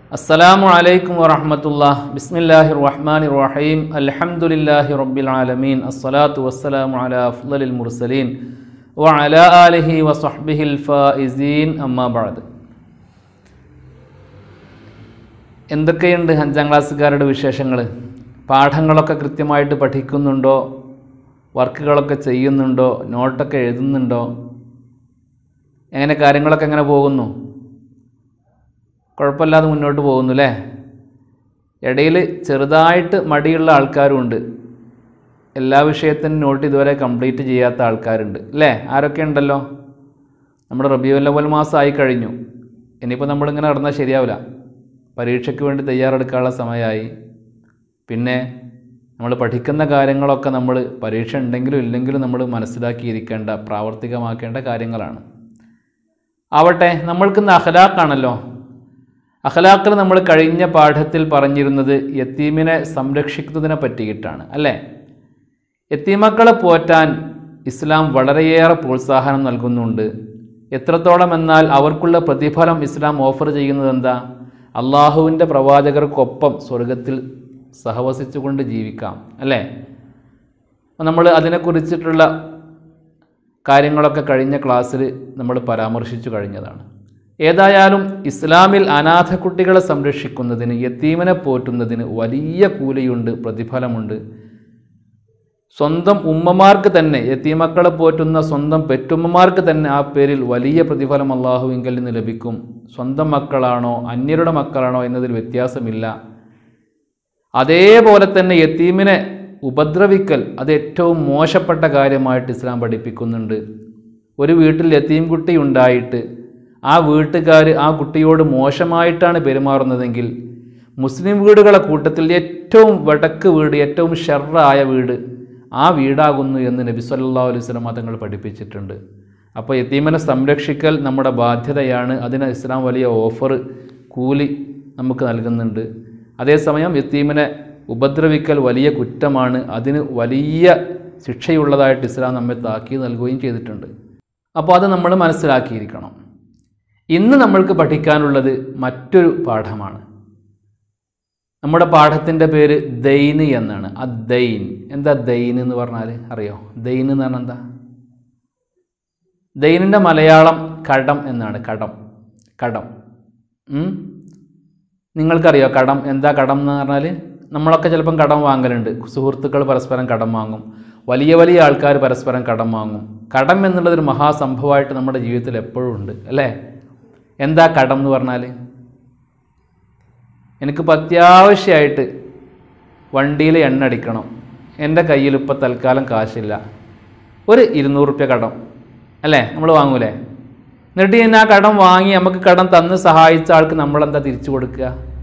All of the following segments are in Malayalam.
അസ്സലാമു അലൈക്കും വറഹമത്തുള്ള ബിസ്മില്ലാഹി റഹ്മാൻ റഹീം അൽഹംദുലില്ലാഹി റബ്ബിൽ ആലമീൻ അസ്സലാത്തു വസ്സലാമു അലാ അഫ്ളലിൽ മുർസലീൻ വ അലാ ആലിഹി വസഹ്ബിഹിൽ ഫായിസീൻ അമ്മാ ബഅദ് എന്തൊക്കെയുണ്ട് അഞ്ചാം ക്ലാസ്സുകാരുടെ വിശേഷങ്ങൾ പാഠങ്ങളൊക്കെ കൃത്യമായിട്ട് പഠിക്കുന്നുണ്ടോ വർക്കുകളൊക്കെ ചെയ്യുന്നുണ്ടോ നോട്ടൊക്കെ എഴുതുന്നുണ്ടോ എങ്ങനെ കാര്യങ്ങളൊക്കെ എങ്ങനെ പോകുന്നു കുഴപ്പമില്ലാതെ മുന്നോട്ട് പോകുന്നു അല്ലേ ഇടയിൽ ചെറുതായിട്ട് മടിയുള്ള ആൾക്കാരുമുണ്ട് എല്ലാ വിഷയത്തിനും നോട്ട് ഇതുവരെ കംപ്ലീറ്റ് ചെയ്യാത്ത ആൾക്കാരുണ്ട് അല്ലേ ആരൊക്കെ ഉണ്ടല്ലോ നമ്മുടെ റബിയുൽ അവൽ മാസം ആയി കഴിഞ്ഞു ഇനിയിപ്പോൾ നമ്മളിങ്ങനെ നടന്നാൽ ശരിയാവില്ല പരീക്ഷയ്ക്ക് വേണ്ടി തയ്യാറെടുക്കാനുള്ള സമയമായി പിന്നെ നമ്മൾ പഠിക്കുന്ന കാര്യങ്ങളൊക്കെ നമ്മൾ പരീക്ഷ ഉണ്ടെങ്കിലും ഇല്ലെങ്കിലും നമ്മൾ മനസ്സിലാക്കിയിരിക്കേണ്ട പ്രാവർത്തികമാക്കേണ്ട കാര്യങ്ങളാണ് ആവട്ടെ നമ്മൾക്കിന്ന് അഖലാഖാണല്ലോ അഖലാഖിൽ നമ്മൾ കഴിഞ്ഞ പാഠത്തിൽ പറഞ്ഞിരുന്നത് യത്തീമിനെ സംരക്ഷിക്കുന്നതിനെ പറ്റിയിട്ടാണ് അല്ലേ യത്തീമക്കളെ പോറ്റാൻ ഇസ്ലാം വളരെയേറെ പ്രോത്സാഹനം നൽകുന്നുണ്ട് എത്രത്തോളം എന്നാൽ അവർക്കുള്ള പ്രതിഫലം ഇസ്ലാം ഓഫർ ചെയ്യുന്നത് എന്താ അള്ളാഹുവിൻ്റെ പ്രവാചകർക്കൊപ്പം സ്വർഗത്തിൽ സഹവസിച്ചുകൊണ്ട് ജീവിക്കാം അല്ലേ നമ്മൾ അതിനെക്കുറിച്ചിട്ടുള്ള കാര്യങ്ങളൊക്കെ കഴിഞ്ഞ ക്ലാസ്സിൽ നമ്മൾ പരാമർശിച്ചു കഴിഞ്ഞതാണ് ഏതായാലും ഇസ്ലാമിൽ അനാഥ കുട്ടികളെ സംരക്ഷിക്കുന്നതിന് യത്തീമനെ പോറ്റുന്നതിന് വലിയ കൂലിയുണ്ട് പ്രതിഫലമുണ്ട് സ്വന്തം ഉമ്മമാർക്ക് തന്നെ യത്തീമക്കളെ പോറ്റുന്ന സ്വന്തം പെറ്റുമ്മമാർക്ക് തന്നെ ആ പേരിൽ വലിയ പ്രതിഫലം അള്ളാഹുവിങ്കൽ നിന്ന് ലഭിക്കും സ്വന്തം മക്കളാണോ അന്യരുടെ മക്കളാണോ എന്നതിൽ വ്യത്യാസമില്ല അതേപോലെ തന്നെ യത്തീമിനെ ഉപദ്രവിക്കൽ അത് ഏറ്റവും മോശപ്പെട്ട കാര്യമായിട്ട് ഇസ്ലാം പഠിപ്പിക്കുന്നുണ്ട് ഒരു വീട്ടിൽ യത്തീം കുട്ടി ഉണ്ടായിട്ട് ആ വീട്ടുകാർ ആ കുട്ടിയോട് മോശമായിട്ടാണ് പെരുമാറുന്നതെങ്കിൽ മുസ്ലിം വീടുകളെ കൂട്ടത്തിൽ ഏറ്റവും വടക്ക് വീട് ഏറ്റവും ഷെറായ വീട് ആ വീടാകുന്നു എന്ന് നബി സല്ലാ അലൈഹി സ്വലം തങ്ങൾ പഠിപ്പിച്ചിട്ടുണ്ട് അപ്പോൾ യത്തീമനെ സംരക്ഷിക്കൽ നമ്മുടെ ബാധ്യതയാണ് അതിന് ഇസ്ലാം വലിയ ഓഫർ കൂലി നമുക്ക് നൽകുന്നുണ്ട് അതേസമയം യത്തീമിനെ ഉപദ്രവിക്കൽ വലിയ കുറ്റമാണ് അതിന് വലിയ ശിക്ഷയുള്ളതായിട്ട് ഇസ്ലാം നമ്മെ താക്കി നൽകുകയും ചെയ്തിട്ടുണ്ട് അപ്പോൾ അത് നമ്മൾ മനസ്സിലാക്കിയിരിക്കണം ഇന്ന് നമ്മൾക്ക് പഠിക്കാനുള്ളത് മറ്റൊരു പാഠമാണ് നമ്മുടെ പാഠത്തിൻ്റെ പേര് ദൈന് എന്നാണ് ആ ദൈൻ എന്താ ദൈൻ എന്ന് പറഞ്ഞാൽ അറിയോ ദൈൻ എന്ന് പറഞ്ഞാൽ എന്താ ദൈനിൻ്റെ മലയാളം കടം എന്നാണ് കടം കടം ഉം? നിങ്ങൾക്കറിയോ കടം എന്താ കടം എന്ന് പറഞ്ഞാൽ നമ്മളൊക്കെ ചിലപ്പം കടം വാങ്ങലുണ്ട് സുഹൃത്തുക്കൾ പരസ്പരം കടം വാങ്ങും വലിയ വലിയ ആൾക്കാർ പരസ്പരം കടം വാങ്ങും കടം എന്നുള്ളതൊരു മഹാസംഭവമായിട്ട് നമ്മുടെ ജീവിതത്തിൽ എപ്പോഴും ഉണ്ട് അല്ലേ എന്താ കടം എന്ന് പറഞ്ഞാൽ എനിക്കിപ്പോൾ അത്യാവശ്യമായിട്ട് വണ്ടിയിൽ എണ്ണ അടിക്കണം എൻ്റെ കയ്യിൽ ഇപ്പോൾ തൽക്കാലം കാശില്ല ഒരു ഇരുന്നൂറ് റുപ്യ കടം അല്ലേ നമ്മൾ വാങ്ങൂലേ എന്നിട്ട് ഞാൻ ആ കടം വാങ്ങി നമുക്ക് കടം തന്ന് സഹായിച്ച ആൾക്ക് നമ്മളെന്താ തിരിച്ചു കൊടുക്കുക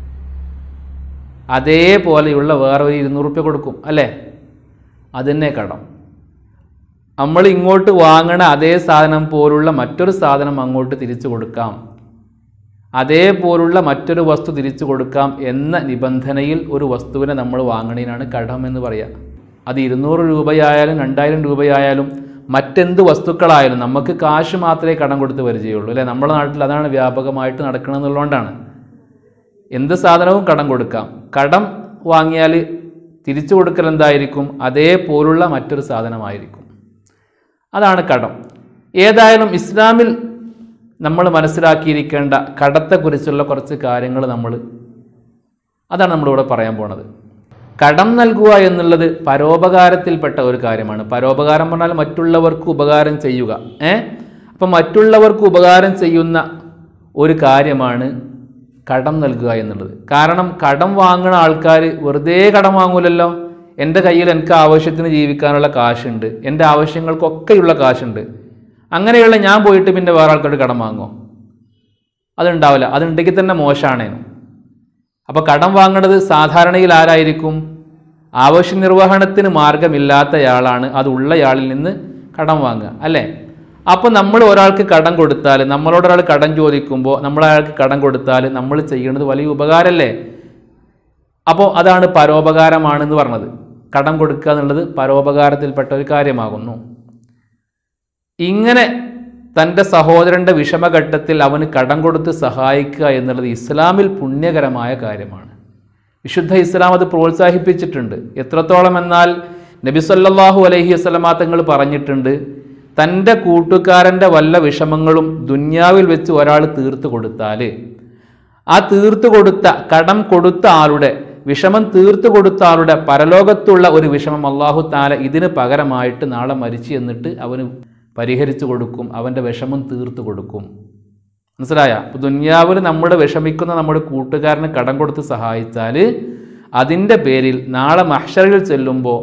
അതേപോലെയുള്ള വേറെ ഒരു ഇരുന്നൂറ് റുപ്യ കൊടുക്കും അല്ലേ അതന്നെ കടം നമ്മൾ ഇങ്ങോട്ട് വാങ്ങണ അതേ സാധനം പോലുള്ള മറ്റൊരു സാധനം അങ്ങോട്ട് തിരിച്ചു കൊടുക്കാം അതേപോലുള്ള മറ്റൊരു വസ്തു തിരിച്ചു കൊടുക്കാം എന്ന നിബന്ധനയിൽ ഒരു വസ്തുവിനെ നമ്മൾ വാങ്ങണതിനാണ് കടം എന്ന് പറയുക അത് ഇരുന്നൂറ് രൂപയായാലും രണ്ടായിരം രൂപയായാലും മറ്റെന്ത് വസ്തുക്കളായാലും നമുക്ക് കാശ് മാത്രമേ കടം കൊടുത്ത് പരിചയമുള്ളൂ അല്ലേ നമ്മുടെ നാട്ടിൽ അതാണ് വ്യാപകമായിട്ട് നടക്കണമെന്നുള്ളതുകൊണ്ടാണ് എന്ത് സാധനവും കടം കൊടുക്കാം കടം വാങ്ങിയാൽ തിരിച്ചു കൊടുക്കൽ എന്തായിരിക്കും അതേപോലുള്ള മറ്റൊരു സാധനമായിരിക്കും അതാണ് കടം ഏതായാലും ഇസ്ലാമിൽ നമ്മൾ മനസ്സിലാക്കിയിരിക്കേണ്ട കടത്തെക്കുറിച്ചുള്ള കുറച്ച് കാര്യങ്ങൾ നമ്മൾ അതാണ് നമ്മളിവിടെ പറയാൻ പോണത് കടം നൽകുക എന്നുള്ളത് പരോപകാരത്തിൽപ്പെട്ട ഒരു കാര്യമാണ് പരോപകാരം പറഞ്ഞാൽ മറ്റുള്ളവർക്ക് ഉപകാരം ചെയ്യുക ഏ അപ്പം മറ്റുള്ളവർക്ക് ഉപകാരം ചെയ്യുന്ന ഒരു കാര്യമാണ് കടം നൽകുക എന്നുള്ളത് കാരണം കടം വാങ്ങുന്ന ആൾക്കാർ വെറുതെ കടം വാങ്ങൂലല്ലോ എൻ്റെ കയ്യിൽ എനിക്ക് ആവശ്യത്തിന് ജീവിക്കാനുള്ള കാശുണ്ട് എൻ്റെ ആവശ്യങ്ങൾക്കൊക്കെയുള്ള കാശുണ്ട് അങ്ങനെയുള്ള ഞാൻ പോയിട്ട് പിന്നെ വേറെ ആൾക്കാരോട് കടം വാങ്ങുമോ അതുണ്ടാവില്ല അതുണ്ടെങ്കിൽ തന്നെ മോശമാണേനു അപ്പോൾ കടം വാങ്ങുന്നത് സാധാരണയിൽ ആരായിരിക്കും ആവശ്യ നിർവഹണത്തിന് മാർഗമില്ലാത്തയാളാണ് അത് ഉള്ളയാളിൽ നിന്ന് കടം വാങ്ങുക അല്ലേ അപ്പോൾ നമ്മൾ ഒരാൾക്ക് കടം കൊടുത്താൽ നമ്മളോട് ഒരാൾ കടം ചോദിക്കുമ്പോൾ നമ്മൾ അയാൾക്ക് കടം കൊടുത്താൽ നമ്മൾ ചെയ്യുന്നത് വലിയ ഉപകാരമല്ലേ അപ്പോൾ അതാണ് പരോപകാരമാണെന്ന് പറഞ്ഞത് കടം കൊടുക്കുക എന്നുള്ളത് പരോപകാരത്തിൽപ്പെട്ട ഒരു കാര്യമാകുന്നു ഇങ്ങനെ തൻ്റെ സഹോദരൻ്റെ വിഷമഘട്ടത്തിൽ അവന് കടം കൊടുത്ത് സഹായിക്കുക എന്നുള്ളത് ഇസ്ലാമിൽ പുണ്യകരമായ കാര്യമാണ് വിശുദ്ധ ഇസ്ലാം അത് പ്രോത്സാഹിപ്പിച്ചിട്ടുണ്ട് എത്രത്തോളം എന്നാൽ നബി സല്ലല്ലാഹു അലൈഹി വസല്ലമ തങ്ങൾ പറഞ്ഞിട്ടുണ്ട് തൻ്റെ കൂട്ടുകാരൻ്റെ വല്ല വിഷമങ്ങളും ദുന്യാവിൽ വെച്ച് ഒരാൾ തീർത്തു കൊടുത്താൽ ആ തീർത്തു കൊടുത്ത കടം കൊടുത്ത ആളുടെ വിഷമം തീർത്തു കൊടുത്ത ആളുടെ പരലോകത്തുള്ള ഒരു വിഷമം അള്ളാഹു താല ഇതിന് പകരമായിട്ട് നാളെ മരിച്ചു എന്നിട്ട് അവന് പരിഹരിച്ചു കൊടുക്കും അവൻ്റെ വിഷമം തീർത്തു കൊടുക്കും മനസ്സിലായ അപ്പോൾ ദുന്യാവിൽ നമ്മുടെ വിഷമിക്കുന്ന നമ്മുടെ കൂട്ടുകാരന് കടം കൊടുത്ത് സഹായിച്ചാൽ അതിൻ്റെ പേരിൽ നാളെ മഹ്ഷറിൽ ചെല്ലുമ്പോൾ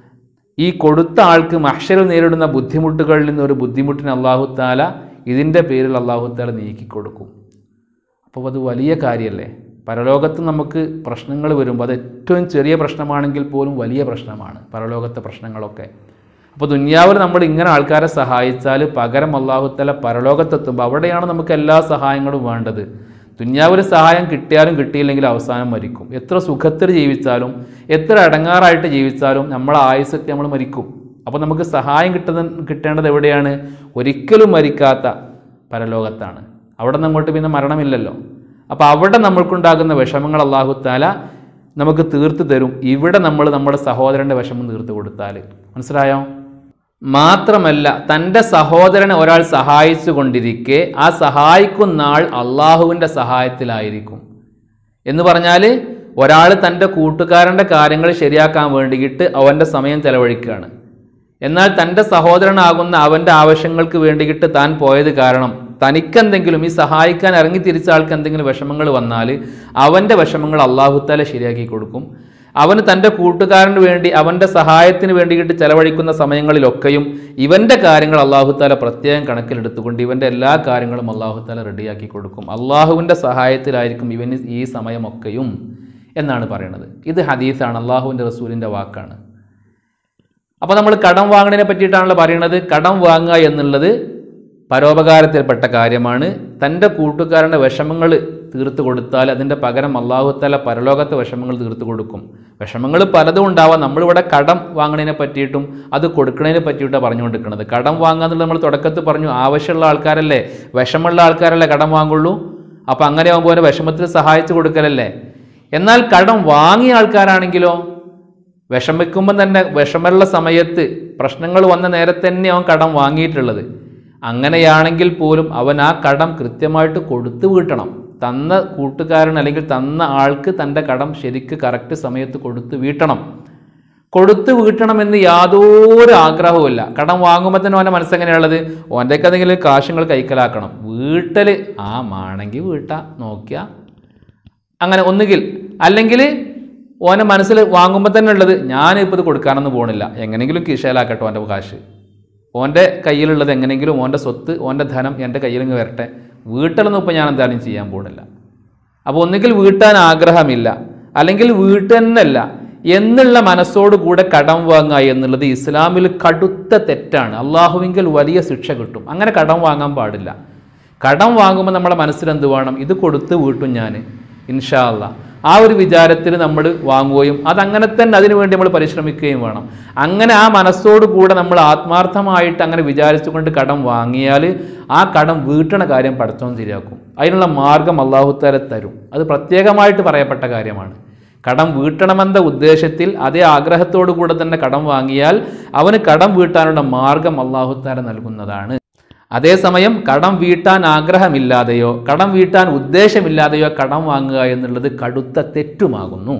ഈ കൊടുത്ത ആൾക്ക് മഹ്ഷറിൽ നേരിടുന്ന ബുദ്ധിമുട്ടുകളിൽ നിന്ന് ഒരു ബുദ്ധിമുട്ടിന് അള്ളാഹു താല ഇതിൻ്റെ പേരിൽ അള്ളാഹു താല നീക്കിക്കൊടുക്കും അപ്പോൾ അത് വലിയ കാര്യമല്ലേ പരലോകത്ത് നമുക്ക് പ്രശ്നങ്ങൾ വരുമ്പോൾ അത് ഏറ്റവും ചെറിയ പ്രശ്നമാണെങ്കിൽ പോലും വലിയ പ്രശ്നമാണ് പരലോകത്തെ പ്രശ്നങ്ങളൊക്കെ അപ്പോൾ ദുന്യാവിൽ നമ്മൾ ഇങ്ങനെ ആൾക്കാരെ സഹായിച്ചാൽ പകരം അള്ളാഹുത്തല പരലോകത്തെത്തുമ്പോൾ അവിടെയാണ് നമുക്ക് എല്ലാ സഹായങ്ങളും വേണ്ടത് ദുന്യാവിൽ സഹായം കിട്ടിയാലും കിട്ടിയില്ലെങ്കിലും അവസാനം മരിക്കും എത്ര സുഖത്തിൽ ജീവിച്ചാലും എത്ര അടങ്ങാറായിട്ട് ജീവിച്ചാലും നമ്മളെ ആയുസൊക്കെ നമ്മൾ മരിക്കും അപ്പോൾ നമുക്ക് സഹായം കിട്ടുന്ന കിട്ടേണ്ടത് എവിടെയാണ് ഒരിക്കലും മരിക്കാത്ത പരലോകത്താണ് അവിടെ നിന്ന് അങ്ങോട്ട് പിന്നെ മരണമില്ലല്ലോ അപ്പോൾ അവിടെ നമ്മൾക്കുണ്ടാകുന്ന വിഷമങ്ങൾ അള്ളാഹുത്താല നമുക്ക് തീർത്ത് തരും ഇവിടെ നമ്മൾ നമ്മുടെ സഹോദരൻ്റെ വിഷമം തീർത്ത് കൊടുത്താൽ മനസ്സിലായോ മാത്രമല്ല തൻ്റെ സഹോദരനെ ഒരാൾ സഹായിച്ചു കൊണ്ടിരിക്കെ ആ സഹായിക്കുന്ന ആൾ അള്ളാഹുവിൻ്റെ സഹായത്തിലായിരിക്കും എന്ന് പറഞ്ഞാൽ ഒരാൾ തൻ്റെ കൂട്ടുകാരൻ്റെ കാര്യങ്ങൾ ശരിയാക്കാൻ വേണ്ടിയിട്ട് അവൻ്റെ സമയം ചെലവഴിക്കുകയാണ് എന്നാൽ തൻ്റെ സഹോദരനാകുന്ന അവൻ്റെ ആവശ്യങ്ങൾക്ക് വേണ്ടിയിട്ട് താൻ പോയത് കാരണം തനിക്കെന്തെങ്കിലും ഈ സഹായിക്കാൻ ഇറങ്ങി തിരിച്ച ആൾക്ക് എന്തെങ്കിലും വിഷമങ്ങൾ വന്നാൽ അവൻ്റെ വിഷമങ്ങൾ അള്ളാഹുത്താല ശരിയാക്കി കൊടുക്കും അവന് തൻ്റെ കൂട്ടുകാരന് വേണ്ടി അവൻ്റെ സഹായത്തിന് വേണ്ടിയിട്ട് ചെലവഴിക്കുന്ന സമയങ്ങളിലൊക്കെയും ഇവൻ്റെ കാര്യങ്ങൾ അള്ളാഹുത്താല പ്രത്യേകം കണക്കിലെടുത്തുകൊണ്ട് ഇവൻ്റെ എല്ലാ കാര്യങ്ങളും അള്ളാഹുത്താല റെഡിയാക്കി കൊടുക്കും അള്ളാഹുവിൻ്റെ സഹായത്തിലായിരിക്കും ഇവന് ഈ സമയമൊക്കെയും എന്നാണ് പറയുന്നത് ഇത് ഹദീസാണ് അള്ളാഹുവിൻ്റെ റസൂലിൻ്റെ വാക്കാണ് അപ്പോൾ നമ്മൾ കടം വാങ്ങണതിനെ പറ്റിയിട്ടാണല്ലോ പറയുന്നത് കടം വാങ്ങുക എന്നുള്ളത് പരോപകാരത്തിൽപ്പെട്ട കാര്യമാണ് തൻ്റെ കൂട്ടുകാരൻ്റെ വിഷമങ്ങൾ തീർത്തു കൊടുത്താൽ അതിൻ്റെ പകരം അള്ളാഹുത്തല പരലോകത്തെ വിഷമങ്ങൾ തീർത്തു കൊടുക്കും വിഷമങ്ങൾ പലതും ഉണ്ടാവാം നമ്മളിവിടെ കടം വാങ്ങണതിനെ പറ്റിയിട്ടും അത് കൊടുക്കുന്നതിനെ പറ്റിയിട്ടാണ് പറഞ്ഞുകൊണ്ടിരിക്കുന്നത് കടം വാങ്ങുക എന്നുള്ളത് നമ്മൾ തുടക്കത്തിൽ പറഞ്ഞു ആവശ്യമുള്ള ആൾക്കാരല്ലേ വിഷമുള്ള ആൾക്കാരല്ലേ കടം വാങ്ങുള്ളൂ അപ്പോൾ അങ്ങനെ ആകുമ്പോൾ അവനെ വിഷമത്തിൽ സഹായിച്ചു കൊടുക്കലല്ലേ എന്നാൽ കടം വാങ്ങിയ ആൾക്കാരാണെങ്കിലോ വിഷമിക്കുമ്പം തന്നെ വിഷമമുള്ള സമയത്ത് പ്രശ്നങ്ങൾ വന്ന നേരത്തെ തന്നെ അവൻ കടം വാങ്ങിയിട്ടുള്ളത് അങ്ങനെയാണെങ്കിൽ പോലും അവൻ ആ കടം കൃത്യമായിട്ട് കൊടുത്തു വീട്ടണം തന്ന കൂട്ടുകാരൻ അല്ലെങ്കിൽ തന്ന ആൾക്ക് തൻ്റെ കടം ശരിക്ക് കറക്റ്റ് സമയത്ത് കൊടുത്തു വീട്ടണം കൊടുത്തു വീട്ടണമെന്ന് യാതൊരു ആഗ്രഹവുമില്ല കടം വാങ്ങുമ്പോൾ തന്നെ അവൻ്റെ മനസ്സെങ്ങനെയുള്ളത് ഓൻ്റെയൊക്കെ എന്തെങ്കിലും കാശുങ്ങൾ കൈക്കലാക്കണം വീട്ടൽ ആ മാണെങ്കിൽ വീട്ടാ നോക്കിയാ അങ്ങനെ ഒന്നുകിൽ അല്ലെങ്കിൽ ഓനെ മനസ്സിൽ വാങ്ങുമ്പോൾ തന്നെ ഉള്ളത് ഞാനിപ്പോൾ ഇത് കൊടുക്കാനൊന്നും പോകണില്ല എങ്ങനെയെങ്കിലും കിശയിലാക്കട്ടെ ഓൻ്റെ കാശ് ഓൻ്റെ കയ്യിലുള്ളത് എങ്ങനെയെങ്കിലും ഓൻ്റെ സ്വത്ത് ഓൻ്റെ ധനം എൻ്റെ കയ്യിലിങ്ങ് വരട്ടെ വീട്ടിലൊന്നും ഇപ്പോൾ ഞാൻ എന്തായാലും ചെയ്യാൻ പോകുന്നില്ല അപ്പോൾ ഒന്നുകിൽ വീട്ടാൻ ആഗ്രഹമില്ല അല്ലെങ്കിൽ വീട്ടുതന്നല്ല എന്നുള്ള മനസ്സോട് കൂടെ കടം വാങ്ങുക എന്നുള്ളത് ഇസ്ലാമിൽ കടുത്ത തെറ്റാണ് അള്ളാഹുവിങ്കിൽ വലിയ ശിക്ഷ കിട്ടും അങ്ങനെ കടം വാങ്ങാൻ പാടില്ല കടം വാങ്ങുമ്പോൾ നമ്മുടെ മനസ്സിൽ എന്ത് വേണം ഇത് കൊടുത്ത് വീട്ടും ഞാൻ ഇൻഷാ അല്ലാ ആ ഒരു വിചാരത്തിൽ നമ്മൾ വാങ്ങുകയും അതങ്ങനെ തന്നെ അതിനു വേണ്ടി നമ്മൾ പരിശ്രമിക്കുകയും വേണം അങ്ങനെ ആ മനസ്സോട് കൂടെ നമ്മൾ ആത്മാർത്ഥമായിട്ട് അങ്ങനെ വിചാരിച്ചുകൊണ്ട് കടം വാങ്ങിയാൽ ആ കടം വീട്ടണ കാര്യം പടച്ചോൻ ശരിയാക്കും അതിനുള്ള മാർഗം അള്ളാഹുത്താല തരും അത് പ്രത്യേകമായിട്ട് പറയപ്പെട്ട കാര്യമാണ് കടം വീട്ടണമെന്ന ഉദ്ദേശത്തിൽ അതേ ആഗ്രഹത്തോടു കൂടെ തന്നെ കടം വാങ്ങിയാൽ അവന് കടം വീട്ടാനുള്ള മാർഗം അള്ളാഹുത്താല നൽകുന്നതാണ് അതേസമയം കടം വീട്ടാൻ ആഗ്രഹമില്ലാതെയോ കടം വീട്ടാൻ ഉദ്ദേശമില്ലാതെയോ കടം വാങ്ങുക എന്നുള്ളത് കടുത്ത തെറ്റുമാകുന്നു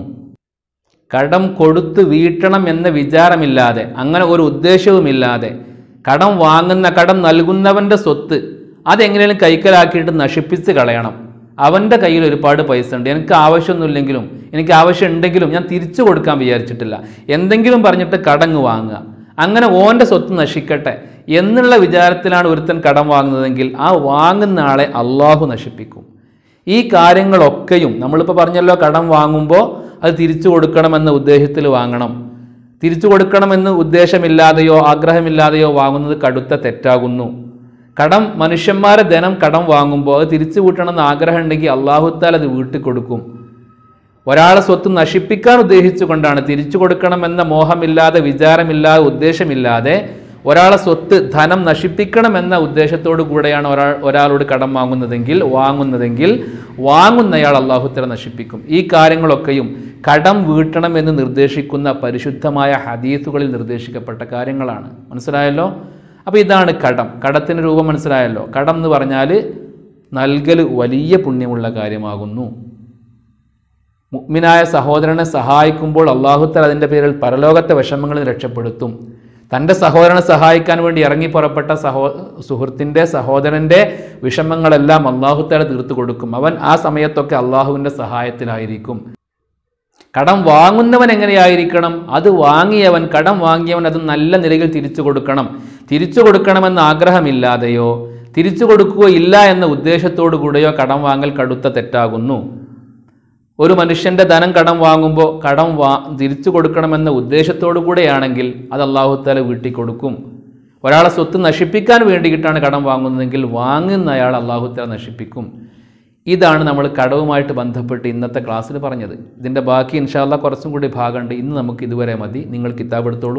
കടം കൊടുത്ത് വീട്ടണം എന്ന വിചാരമില്ലാതെ അങ്ങനെ ഒരു ഉദ്ദേശവുമില്ലാതെ കടം വാങ്ങുന്ന കടം നൽകുന്നവൻ്റെ സ്വത്ത് അതെങ്ങനെയും കൈക്കലാക്കിയിട്ട് നശിപ്പിച്ച് കളയണം അവൻ്റെ കയ്യിൽ ഒരുപാട് പൈസ ഉണ്ട് എനിക്ക് ആവശ്യമൊന്നുമില്ലെങ്കിലും എനിക്ക് ആവശ്യം ഉണ്ടെങ്കിലും ഞാൻ തിരിച്ചു കൊടുക്കാൻ വിചാരിച്ചിട്ടില്ല എന്തെങ്കിലും പറഞ്ഞിട്ട് കടങ്ങ് വാങ്ങുക അങ്ങനെ ഓൻ്റെ സ്വത്ത് നശിക്കട്ടെ എന്നുള്ള വിചാരത്തിലാണ് ഒരുത്തൻ കടം വാങ്ങുന്നതെങ്കിൽ ആ വാങ്ങുന്ന ആളെ അള്ളാഹു നശിപ്പിക്കും ഈ കാര്യങ്ങളൊക്കെയും നമ്മളിപ്പോൾ പറഞ്ഞല്ലോ കടം വാങ്ങുമ്പോൾ അത് തിരിച്ചു കൊടുക്കണമെന്ന ഉദ്ദേശത്തിൽ വാങ്ങണം തിരിച്ചു കൊടുക്കണമെന്ന് ഉദ്ദേശമില്ലാതെയോ ആഗ്രഹമില്ലാതെയോ വാങ്ങുന്നത് കടുത്ത തെറ്റാകുന്നു കടം മനുഷ്യന്മാരെ ധനം കടം വാങ്ങുമ്പോൾ അത് തിരിച്ചു വീട്ടണമെന്ന് ആഗ്രഹം ഉണ്ടെങ്കിൽ അള്ളാഹുത്താൽ അത് വീട്ടിൽ കൊടുക്കും ഒരാളെ സ്വത്ത് നശിപ്പിക്കാൻ ഉദ്ദേശിച്ചുകൊണ്ടാണ് തിരിച്ചു കൊടുക്കണമെന്ന മോഹമില്ലാതെ വിചാരമില്ലാതെ ഉദ്ദേശമില്ലാതെ ഒരാളെ സ്വത്ത് ധനം നശിപ്പിക്കണമെന്ന ഉദ്ദേശത്തോടു കൂടെയാണ് ഒരാൾ ഒരാളോട് കടം വാങ്ങുന്നതെങ്കിൽ വാങ്ങുന്നതെങ്കിൽ വാങ്ങുന്നയാൾ അള്ളാഹുത്തല നശിപ്പിക്കും ഈ കാര്യങ്ങളൊക്കെയും കടം വീട്ടണം എന്ന് നിർദ്ദേശിക്കുന്ന പരിശുദ്ധമായ ഹദീസുകളിൽ നിർദ്ദേശിക്കപ്പെട്ട കാര്യങ്ങളാണ് മനസ്സിലായല്ലോ അപ്പോൾ ഇതാണ് കടം കടത്തിൻ്റെ രൂപം മനസ്സിലായല്ലോ കടം എന്ന് പറഞ്ഞാൽ നൽകൽ വലിയ പുണ്യമുള്ള കാര്യമാകുന്നു മുഗ്മിനായ സഹോദരനെ സഹായിക്കുമ്പോൾ അള്ളാഹുത്തൽ അതിൻ്റെ പേരിൽ പരലോകത്തെ വിഷമങ്ങളിൽ രക്ഷപ്പെടുത്തും തൻ്റെ സഹോദരനെ സഹായിക്കാൻ വേണ്ടി ഇറങ്ങി പുറപ്പെട്ട സഹോ സുഹൃത്തിൻ്റെ സഹോദരൻ്റെ വിഷമങ്ങളെല്ലാം അള്ളാഹുത്തല തീർത്തു കൊടുക്കും അവൻ ആ സമയത്തൊക്കെ അള്ളാഹുവിൻ്റെ സഹായത്തിലായിരിക്കും കടം വാങ്ങുന്നവൻ എങ്ങനെയായിരിക്കണം അത് വാങ്ങിയവൻ കടം വാങ്ങിയവൻ അത് നല്ല നിലയിൽ തിരിച്ചു കൊടുക്കണം തിരിച്ചു കൊടുക്കണമെന്ന ആഗ്രഹമില്ലാതെയോ തിരിച്ചു കൊടുക്കുകയില്ല എന്ന ഉദ്ദേശത്തോടു കൂടെയോ കടം വാങ്ങൽ കടുത്ത തെറ്റാകുന്നു ഒരു മനുഷ്യൻ്റെ ധനം കടം വാങ്ങുമ്പോൾ കടം വാ തിരിച്ചു കൊടുക്കണമെന്ന ഉദ്ദേശത്തോടു കൂടെയാണെങ്കിൽ അത് അള്ളാഹുത്താല വീട്ടിൽ കൊടുക്കും ഒരാളെ സ്വത്ത് നശിപ്പിക്കാൻ വേണ്ടിയിട്ടാണ് കടം വാങ്ങുന്നതെങ്കിൽ വാങ്ങുന്ന അയാൾ അള്ളാഹുത്താല നശിപ്പിക്കും ഇതാണ് നമ്മൾ കടവുമായിട്ട് ബന്ധപ്പെട്ട് ഇന്നത്തെ ക്ലാസ്സിൽ പറഞ്ഞത് ഇതിൻ്റെ ബാക്കി ഇൻഷാല്ല കുറച്ചും കൂടി ഭാഗമുണ്ട് ഇന്ന് നമുക്ക് ഇതുവരെ മതി നിങ്ങൾ കിതാബ് എടുത്തോളൂ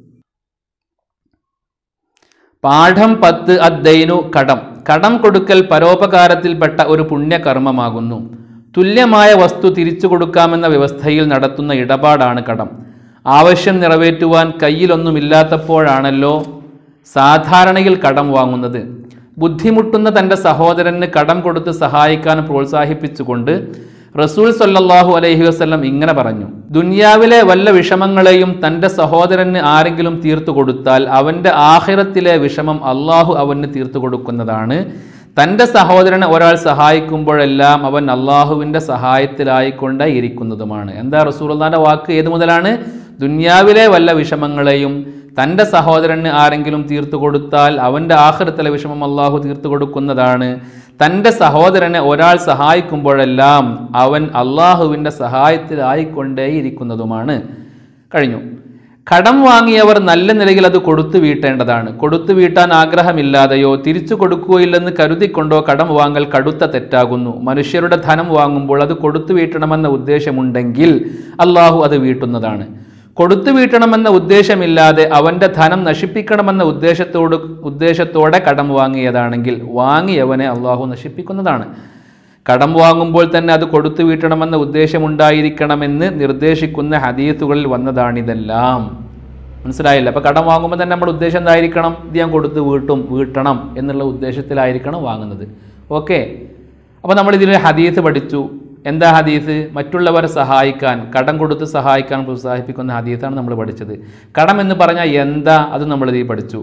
പാഠം പത്ത് അദ്ദൈനു കടം കടം കൊടുക്കൽ പരോപകാരത്തിൽപ്പെട്ട ഒരു പുണ്യകർമ്മമാകുന്നു തുല്യമായ വസ്തു തിരിച്ചു കൊടുക്കാമെന്ന വ്യവസ്ഥയിൽ നടത്തുന്ന ഇടപാടാണ് കടം ആവശ്യം നിറവേറ്റുവാൻ കയ്യിലൊന്നുമില്ലാത്തപ്പോഴാണല്ലോ സാധാരണയിൽ കടം വാങ്ങുന്നത് ബുദ്ധിമുട്ടുന്ന തൻ്റെ സഹോദരന് കടം കൊടുത്ത് സഹായിക്കാൻ പ്രോത്സാഹിപ്പിച്ചുകൊണ്ട് റസൂൽ സല്ലല്ലാഹു അലൈഹി വസല്ലം ഇങ്ങനെ പറഞ്ഞു ദുനിയാവിലെ വല്ല വിഷമങ്ങളെയും തൻ്റെ സഹോദരന് ആരെങ്കിലും തീർത്തു കൊടുത്താൽ അവൻ്റെ ആഹിറത്തിലെ വിഷമം അള്ളാഹു അവന് തീർത്തു കൊടുക്കുന്നതാണ് തൻ്റെ സഹോദരനെ ഒരാൾ സഹായിക്കുമ്പോഴെല്ലാം അവൻ അള്ളാഹുവിൻ്റെ സഹായത്തിലായിക്കൊണ്ടേ ഇരിക്കുന്നതുമാണ് എന്താ റസൂലുള്ളാന്റെ വാക്ക് ഏത് മുതലാണ് ദുന്യാവിലെ വല്ല വിഷമങ്ങളെയും തൻ്റെ സഹോദരന് ആരെങ്കിലും തീർത്തു കൊടുത്താൽ അവൻ്റെ ആഹൃത്തിലെ വിഷമം അള്ളാഹു തീർത്തു കൊടുക്കുന്നതാണ് തൻ്റെ സഹോദരനെ ഒരാൾ സഹായിക്കുമ്പോഴെല്ലാം അവൻ അള്ളാഹുവിൻ്റെ സഹായത്തിലായിക്കൊണ്ടേ ഇരിക്കുന്നതുമാണ് കഴിഞ്ഞു കടം വാങ്ങിയവർ നല്ല നിലയിൽ അത് കൊടുത്തു വീട്ടേണ്ടതാണ് കൊടുത്തു വീട്ടാൻ ആഗ്രഹമില്ലാതെയോ തിരിച്ചു കൊടുക്കുകയില്ലെന്ന് കരുതിക്കൊണ്ടോ കടം വാങ്ങൽ കടുത്ത തെറ്റാകുന്നു മനുഷ്യരുടെ ധനം വാങ്ങുമ്പോൾ അത് കൊടുത്തു വീട്ടണമെന്ന ഉദ്ദേശമുണ്ടെങ്കിൽ അള്ളാഹു അത് വീട്ടുന്നതാണ് കൊടുത്തു വീട്ടണമെന്ന ഉദ്ദേശമില്ലാതെ അവൻ്റെ ധനം നശിപ്പിക്കണമെന്ന ഉദ്ദേശത്തോട് ഉദ്ദേശത്തോടെ കടം വാങ്ങിയതാണെങ്കിൽ വാങ്ങിയവനെ അള്ളാഹു നശിപ്പിക്കുന്നതാണ് കടം വാങ്ങുമ്പോൾ തന്നെ അത് കൊടുത്തു വീട്ടണമെന്ന ഉദ്ദേശമുണ്ടായിരിക്കണമെന്ന് നിർദ്ദേശിക്കുന്ന ഹദീത്തുകളിൽ വന്നതാണിതെല്ലാം മനസ്സിലായില്ല അപ്പോൾ കടം വാങ്ങുമ്പോൾ തന്നെ നമ്മുടെ ഉദ്ദേശം എന്തായിരിക്കണം ഇത് ഞാൻ കൊടുത്ത് വീട്ടും വീട്ടണം എന്നുള്ള ഉദ്ദേശത്തിലായിരിക്കണം വാങ്ങുന്നത് ഓക്കെ അപ്പോൾ നമ്മൾ ഇതിൽ ഹദീസ് പഠിച്ചു എന്താ ഹദീസ് മറ്റുള്ളവരെ സഹായിക്കാൻ കടം കൊടുത്ത് സഹായിക്കാൻ പ്രോത്സാഹിപ്പിക്കുന്ന ഹദീസാണ് നമ്മൾ പഠിച്ചത് കടം എന്ന് പറഞ്ഞാൽ എന്താ അത് നമ്മൾ ഇതിൽ പഠിച്ചു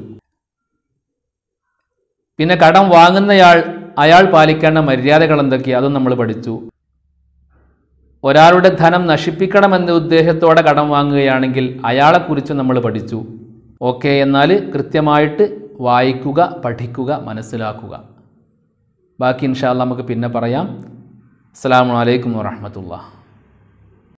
പിന്നെ കടം വാങ്ങുന്നയാൾ അയാൾ പാലിക്കേണ്ട മര്യാദകൾ എന്തൊക്കെയാണ് അതും നമ്മൾ പഠിച്ചു ഒരാളുടെ ധനം നശിപ്പിക്കണമെന്ന ഉദ്ദേശത്തോടെ കടം വാങ്ങുകയാണെങ്കിൽ അയാളെക്കുറിച്ച് നമ്മൾ പഠിച്ചു ഓക്കെ എന്നാൽ കൃത്യമായിട്ട് വായിക്കുക പഠിക്കുക മനസ്സിലാക്കുക ബാക്കി ഇൻഷാല്ല നമുക്ക് പിന്നെ പറയാം അസ്സാം വലൈക്കും വാഹമത്തുള്ള